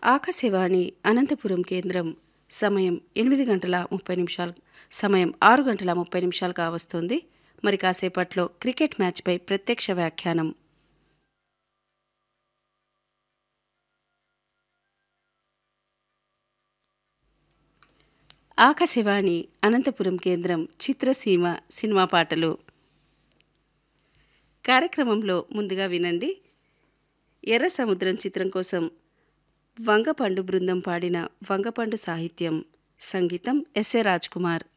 ఆకాశవాణి అనంతపురం కేంద్రం సమయం ఎనిమిది గంటల ముప్పై నిమిషాలు సమయం ఆరు గంటల ముప్పై నిమిషాలు కావస్తుంది మరి కాసేపట్లో క్రికెట్ మ్యాచ్పై ప్రత్యక్ష వ్యాఖ్యానం ఆకాశవాణి అనంతపురం కేంద్రం చిత్రసీమ సినిమా పాటలు కార్యక్రమంలో ముందుగా వినండి ఎర్ర సముద్రం చిత్రం కోసం వంగపండు బృందం పాడిన వంగపండు సాహిత్యం సంగీతం ఎస్ఏ రాజ్ కుమార్